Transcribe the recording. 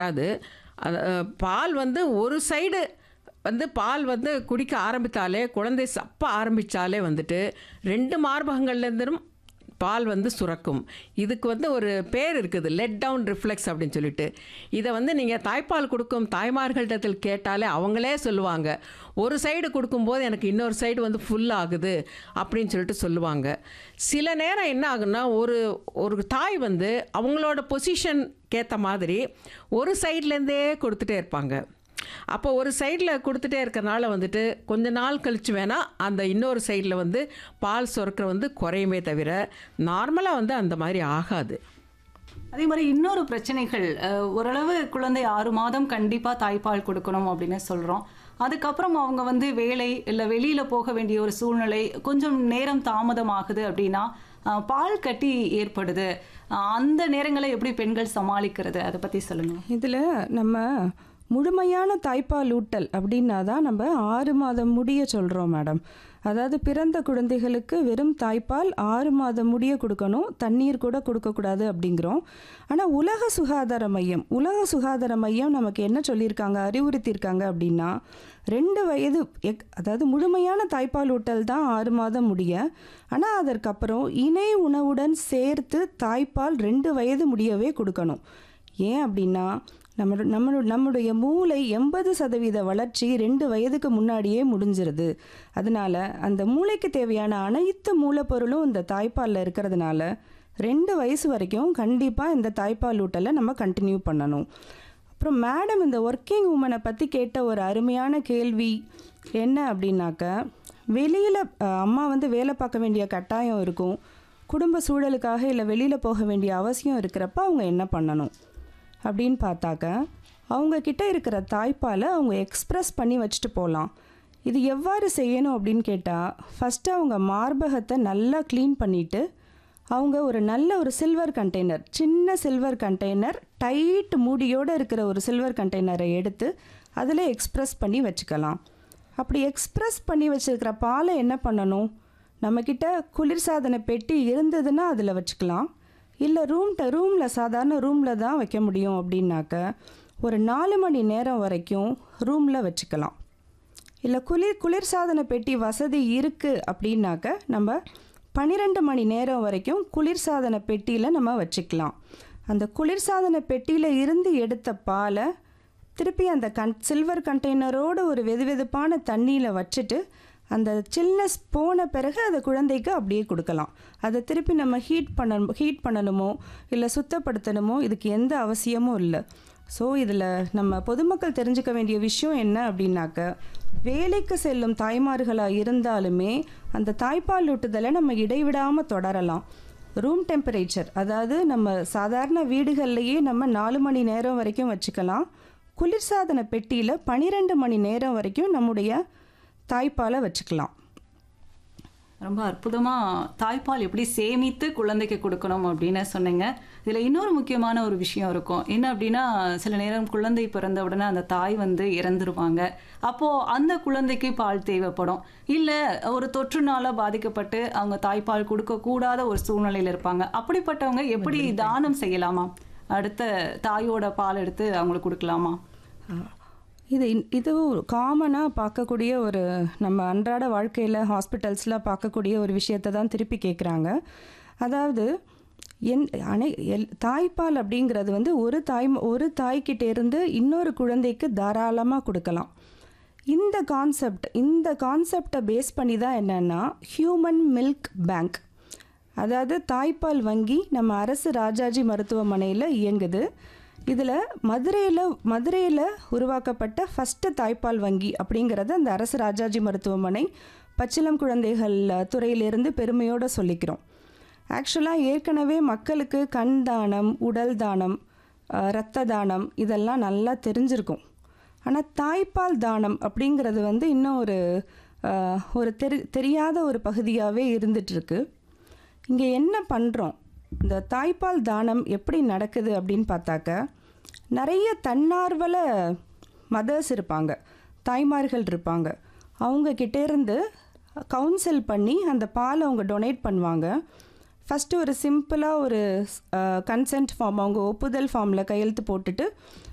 அது அது, அஹ், பால் வந்து ஒரு சைடு வந்து பால் வந்து குடிக்க ஆரம்பித்தாலே குழந்தை சப்ப ஆரம்பித்தாலே வந்துட்டு ரெண்டு மார்பகங்கள்லேருந்தும் பால் வந்து சுரக்கும் இதுக்கு வந்து ஒரு பேர் இருக்குது லெட் டவுன் ரிஃப்ளெக்ஸ் அப்படின்னு சொல்லிட்டு இதை வந்து நீங்கள் தாய்ப்பால் கொடுக்கும் தாய்மார்களிடத்தில் கேட்டாலே அவங்களே சொல்லுவாங்க ஒரு சைடு கொடுக்கும்போது எனக்கு இன்னொரு சைடு வந்து ஃபுல் ஆகுது அப்படின்னு சொல்லிட்டு சொல்லுவாங்க சில நேரம் என்ன ஆகுன்னா ஒரு ஒரு தாய் வந்து அவங்களோட பொசிஷனுக்கு ஏற்ற மாதிரி ஒரு சைட்லேருந்தே கொடுத்துட்டே இருப்பாங்க அப்போ ஒரு சைடில் கொடுத்துட்டே இருக்கறனால வந்துட்டு கொஞ்ச நாள் கழிச்சு வேணால் அந்த இன்னொரு சைடில் வந்து பால் சுரக்கிற வந்து குறையுமே தவிர நார்மலாக வந்து அந்த மாதிரி ஆகாது அதே மாதிரி இன்னொரு பிரச்சனைகள் அஹ், ஓரளவு குழந்தை ஆறு மாதம் கண்டிப்பா தாய்ப்பால் கொடுக்கணும் அப்படின்னு சொல்றோம் அதுக்கப்புறம் அவங்க வந்து வேலை இல்லை வெளியில போக வேண்டிய ஒரு சூழ்நிலை கொஞ்சம் நேரம் தாமதம் ஆகுது அப்படின்னா அஹ், பால் கட்டி ஏற்படுது அஹ், அந்த நேரங்களை எப்படி பெண்கள் சமாளிக்கிறது அதை பத்தி சொல்லுங்க இதில் நம்ம முழுமையான தாய்ப்பால் ஊட்டல் அப்படின்னா தான் நம்ம ஆறு மாதம் முடிய சொல்கிறோம் மேடம் அதாவது பிறந்த குழந்தைகளுக்கு வெறும் தாய்ப்பால் ஆறு மாதம் முடிய கொடுக்கணும் தண்ணீர் கூட கொடுக்கக்கூடாது அப்படிங்கிறோம் ஆனால் உலக சுகாதார மையம் உலக சுகாதார மையம் நமக்கு என்ன சொல்லியிருக்காங்க அறிவுறுத்தியிருக்காங்க அப்படின்னா ரெண்டு வயது எக் அதாவது முழுமையான தாய்ப்பால் ஊட்டல் தான் ஆறு மாதம் முடிய ஆனால் அதற்கப்புறம் இணை உணவுடன் சேர்த்து தாய்ப்பால் ரெண்டு வயது முடியவே கொடுக்கணும் ஏன் அப்படின்னா நம்ம நம்ம நம்முடைய மூளை எண்பது சதவீத வளர்ச்சி ரெண்டு வயதுக்கு முன்னாடியே முடிஞ்சிருது அதனால அந்த மூளைக்கு தேவையான அனைத்து மூலப்பொருளும் இந்த தாய்ப்பாலில் இருக்கிறதுனால ரெண்டு வயசு வரைக்கும் கண்டிப்பாக இந்த தாய்ப்பால் ஊட்டலை நம்ம கண்டினியூ பண்ணணும் அப்புறம் மேடம் இந்த ஒர்க்கிங் உமனை பற்றி கேட்ட ஒரு அருமையான கேள்வி என்ன அப்படின்னாக்க வெளியில் அம்மா வந்து வேலை பார்க்க வேண்டிய கட்டாயம் இருக்கும் குடும்ப சூழலுக்காக இல்லை வெளியில் போக வேண்டிய அவசியம் இருக்கிறப்ப அவங்க என்ன பண்ணணும் அப்படின்னு பார்த்தாக்க அவங்க கிட்ட இருக்கிற தாய்ப்பாலை அவங்க எக்ஸ்ப்ரெஸ் பண்ணி வச்சுட்டு போகலாம் இது எவ்வாறு செய்யணும் அப்படின்னு கேட்டால் ஃபஸ்ட்டு அவங்க மார்பகத்தை நல்லா க்ளீன் பண்ணிவிட்டு அவங்க ஒரு நல்ல ஒரு சில்வர் கண்டெய்னர் சின்ன சில்வர் கண்டெய்னர் டைட் மூடியோடு இருக்கிற ஒரு சில்வர் கண்டெய்னரை எடுத்து அதில் எக்ஸ்ப்ரெஸ் பண்ணி வச்சுக்கலாம் அப்படி எக்ஸ்ப்ரெஸ் பண்ணி வச்சுருக்கிற பாலை என்ன பண்ணணும் நம்மக்கிட்ட குளிர்சாதன பெட்டி இருந்ததுன்னா அதில் வச்சுக்கலாம் இல்லை ரூம் ரூமில் சாதாரண ரூமில் தான் வைக்க முடியும் அப்படின்னாக்க ஒரு நாலு மணி நேரம் வரைக்கும் ரூமில் வச்சுக்கலாம் இல்லை குளிர் குளிர்சாதன பெட்டி வசதி இருக்குது அப்படின்னாக்க நம்ம பன்னிரெண்டு மணி நேரம் வரைக்கும் குளிர்சாதன பெட்டியில் நம்ம வச்சுக்கலாம் அந்த குளிர்சாதன பெட்டியில் இருந்து எடுத்த பாலை திருப்பி அந்த கன் சில்வர் கண்டெய்னரோடு ஒரு வெதுவெதுப்பான தண்ணியில் வச்சுட்டு அந்த சில்னஸ் போன பிறகு அதை குழந்தைக்கு அப்படியே கொடுக்கலாம் அதை திருப்பி நம்ம ஹீட் பண்ண ஹீட் பண்ணணுமோ இல்லை சுத்தப்படுத்தணுமோ இதுக்கு எந்த அவசியமும் இல்லை ஸோ இதில் நம்ம பொதுமக்கள் தெரிஞ்சுக்க வேண்டிய விஷயம் என்ன அப்படின்னாக்க வேலைக்கு செல்லும் தாய்மார்களாக இருந்தாலுமே அந்த தாய்ப்பால் ஊட்டுதலை நம்ம இடைவிடாமல் தொடரலாம் ரூம் டெம்பரேச்சர் அதாவது நம்ம சாதாரண வீடுகள்லையே நம்ம நாலு மணி நேரம் வரைக்கும் வச்சுக்கலாம் குளிர்சாதன பெட்டியில் பன்னிரெண்டு மணி நேரம் வரைக்கும் நம்முடைய தாய்ப்பாலை வச்சுக்கலாம் ரொம்ப அற்புதமா தாய்ப்பால் எப்படி சேமித்து குழந்தைக்கு கொடுக்கணும் அப்படின்னு சொன்னீங்க இதுல இன்னொரு முக்கியமான ஒரு விஷயம் இருக்கும் என்ன அப்படின்னா சில நேரம் குழந்தை பிறந்த உடனே அந்த தாய் வந்து இறந்துருவாங்க அப்போ அந்த குழந்தைக்கு பால் தேவைப்படும் இல்ல ஒரு தொற்றுனால பாதிக்கப்பட்டு அவங்க தாய்ப்பால் கொடுக்க கூடாத ஒரு சூழ்நிலையில இருப்பாங்க அப்படிப்பட்டவங்க எப்படி தானம் செய்யலாமா அடுத்த தாயோட பால் எடுத்து அவங்களுக்கு கொடுக்கலாமா இது இன்- இது காமனாக பார்க்கக்கூடிய ஒரு நம்ம அன்றாட வாழ்க்கையில் ஹாஸ்பிட்டல்ஸில் பார்க்கக்கூடிய ஒரு விஷயத்தை தான் திருப்பி கேட்குறாங்க அதாவது என் அனை எல் தாய்ப்பால் அப்படிங்கிறது வந்து ஒரு தாய் ஒரு தாய்கிட்ட இருந்து இன்னொரு குழந்தைக்கு தாராளமாக கொடுக்கலாம் இந்த கான்செப்ட் இந்த கான்செப்டை பேஸ் பண்ணி தான் என்னென்னா ஹியூமன் மில்க் பேங்க் அதாவது தாய்ப்பால் வங்கி நம்ம அரசு ராஜாஜி மருத்துவமனையில் இயங்குது இதில் மதுரையில் மதுரையில் உருவாக்கப்பட்ட ஃபஸ்ட்டு தாய்ப்பால் வங்கி அப்படிங்கிறத அந்த அரசு ராஜாஜி மருத்துவமனை பச்சிளம் குழந்தைகள் துறையிலிருந்து பெருமையோடு சொல்லிக்கிறோம் ஆக்சுவலாக ஏற்கனவே மக்களுக்கு கண் தானம் உடல் தானம் அஹ், இரத்த தானம் இதெல்லாம் நல்லா தெரிஞ்சிருக்கும் ஆனால் தாய்ப்பால் தானம் அப்படிங்கிறது வந்து இன்னும் ஒரு அஹ், ஒரு தெரி தெரியாத ஒரு பகுதியாகவே இருந்துகிட்ருக்கு இங்கே என்ன பண்ணுறோம் இந்த தாய்ப்பால் தானம் எப்படி நடக்குது அப்படின்னு பார்த்தாக்க நிறைய தன்னார்வல மதர்ஸ் இருப்பாங்க தாய்மார்கள் இருப்பாங்க அவங்க கிட்டேருந்து கவுன்சில் பண்ணி அந்த பாலை அவங்க டொனேட் பண்ணுவாங்க ஃபஸ்ட்டு ஒரு சிம்பிளாக ஒரு கன்சென்ட் ஃபார்ம் அவங்க ஒப்புதல் ஃபார்மில் கையெழுத்து போட்டுட்டு